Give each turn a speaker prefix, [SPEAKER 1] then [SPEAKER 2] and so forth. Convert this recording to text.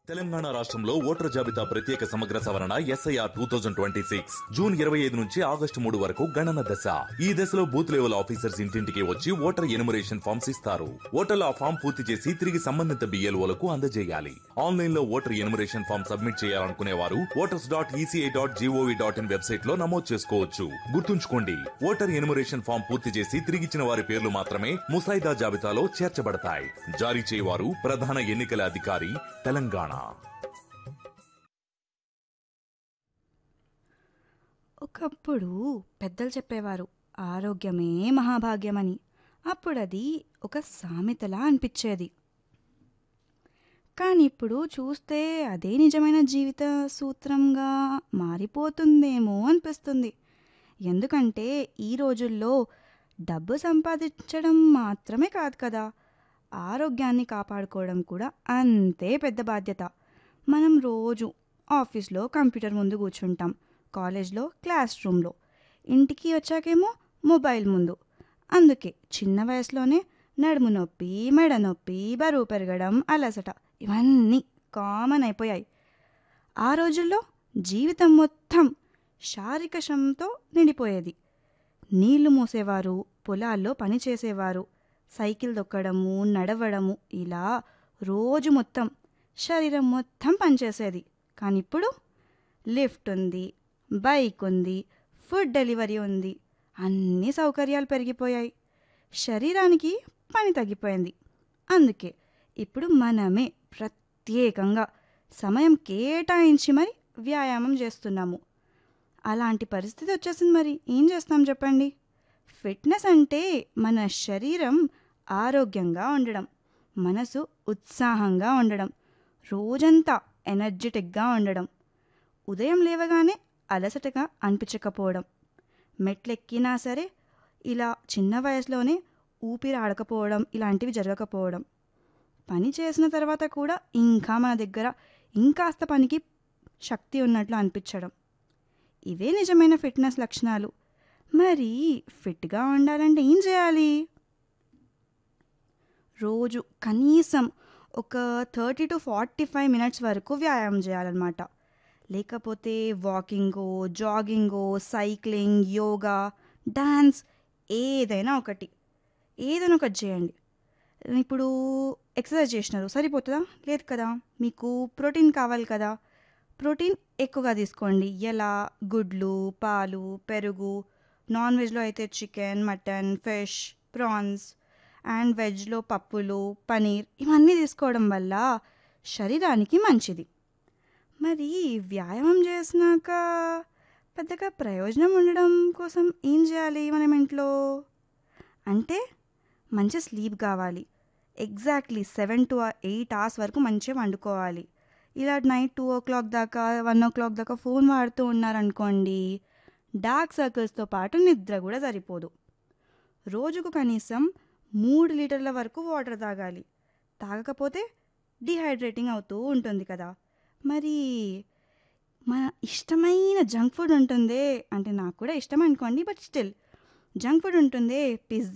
[SPEAKER 1] తెలంగాణ రాష్ట్రంలో ఓటర్ జాబితా ప్రత్యేక సమగ్ర సవరణ SIR two thousand twenty six June ఇరవై ఐదు నుంచి ఆగస్టు మూడు వరకు గణన దశ ఈ దశలో బూత్ లెవెల్ ఆఫీసర్స్ ఇంటింటికి వచ్చి ఓటర్ ఎనుమరేషన్ ఫామ్స్ ఇస్తారు ఓటర్లు ఆ ఫామ్ పూర్తి చేసి తిరిగి సంబంధిత బిఎల్ఓలకు అందజేయాలి ఆన్లైన్ లో ఓటర్ ఎనుమరేషన్ ఫామ్ సబ్మిట్ చేయాలనుకునే వారు voters dot ECI dot gov dot in website లో నమోదు చేసుకోవచ్చు గుర్తుంచుకోండి ఓటర్ ఎనుమరేషన్ ఫామ్ పూర్తి చేసి తిరిగిచ్చిన వారి పేర్లు మాత్రమే ముసాయిదా జాబితాలో చేర్చబడతాయి జారీ చేయవారు ప్రధాన ఎన్నికల అధికారి తెలంగాణ
[SPEAKER 2] ఒకప్పుడు పెద్దలు చెప్పేవారు ఆరోగ్యమే మహాభాగ్యమని అప్పుడది ఒక సామెతలా అనిపించేది కానీ ఇప్పుడు చూస్తే అదే నిజమైన జీవిత సూత్రంగా మారిపోతుందేమో అనిపిస్తుంది ఎందుకంటే ఈ రోజుల్లో డబ్బు సంపాదించడం మాత్రమే కాదు కదా ఆరోగ్యాన్ని కాపాడుకోవడం కూడా అంతే పెద్ద బాధ్యత మనం రోజు ఆఫీస్లో కంప్యూటర్ ముందు కూర్చుంటాం కాలేజ్లో క్లాస్ రూమ్లో ఇంటికి వచ్చాకేమో మొబైల్ ముందు అందుకే చిన్న వయసులోనే నడుము నొప్పి మెడ నొప్పి బరువు పెరగడం అలసట ఇవన్నీ కామన్ అయిపోయాయి ఆ రోజుల్లో జీవితం మొత్తం శారీరక శ్రమతో నిండిపోయేది నీళ్లు మోసేవారు పొలాల్లో పని చేసేవారు సైకిల్ దొక్కడము నడవడము ఇలా రోజు మొత్తం శరీరం మొత్తం పనిచేసేది కానీ ఇప్పుడు లిఫ్ట్ ఉంది బైక్ ఉంది ఫుడ్ డెలివరీ ఉంది అన్ని సౌకర్యాలు పెరిగిపోయాయి శరీరానికి పని తగ్గిపోయింది అందుకే ఇప్పుడు మనమే ప్రత్యేకంగా సమయం కేటాయించి మరి వ్యాయామం చేస్తున్నాము అలాంటి పరిస్థితి వచ్చేసింది మరి ఏం చేస్తాం చెప్పండి ఫిట్నెస్ అంటే మన శరీరం ఆరోగ్యంగా ఉండడం మనసు ఉత్సాహంగా ఉండడం రోజంతా ఎనర్జెటిక్గా ఉండడం ఉదయం లేవగానే అలసటగా అనిపించకపోవడం మెట్లెక్కినా సరే ఇలా చిన్న వయసులోనే ఊపిరి ఆడకపోవడం ఇలాంటివి జరగకపోవడం పని చేసిన తర్వాత కూడా ఇంకా మన దగ్గర ఇంకాస్త పనికి శక్తి ఉన్నట్లు అనిపించడం ఇవే నిజమైన ఫిట్నెస్ లక్షణాలు మరి ఫిట్గా ఉండాలంటే ఏం చేయాలి రోజు కనీసం ఒక thirty to forty five minutes వరకు వ్యాయామం చేయాలన్నమాట లేకపోతే వాకింగో జాగింగో సైక్లింగ్ యోగా డాన్స్ ఏదైనా ఒకటి ఏదైనా ఒకటి చేయండి ఇప్పుడు ఎక్సర్సైజ్ చేసినారు సరిపోతుందా లేదు కదా మీకు ప్రోటీన్ కావాలి కదా ప్రోటీన్ ఎక్కువగా తీసుకోండి ఎలా గుడ్లు పాలు పెరుగు నాన్ వెజ్లో అయితే chicken mutton fish prawns and వెజ్లో పప్పులు పనీర్ ఇవన్నీ తీసుకోవడం వల్ల శరీరానికి మంచిది మరి వ్యాయామం చేసినాక పెద్దగా ప్రయోజనం ఉండడం కోసం ఏం చేయాలి మనం ఇంట్లో అంటే మంచి స్లీప్ కావాలి exactly seven to eight hours వరకు మంచిగా వండుకోవాలి ఇలా నైట్ టూ ఓ క్లాక్ దాకా వన్ ఓ క్లాక్ దాకా ఫోన్ వాడుతూ ఉన్నారనుకోండి డార్క్ సర్కిల్స్తో పాటు నిద్ర కూడా సరిపోదు రోజుకు కనీసం మూడు లీటర్ల వరకు వాటర్ తాగాలి తాగకపోతే డిహైడ్రేటింగ్ అవుతూ ఉంటుంది కదా మరి మన ఇష్టమైన జంక్ ఫుడ్ ఉంటుందే అంటే నాకు కూడా ఇష్టం అనుకోండి బట్ స్టిల్ జంక్ ఫుడ్ ఉంటుందే పిజ్జా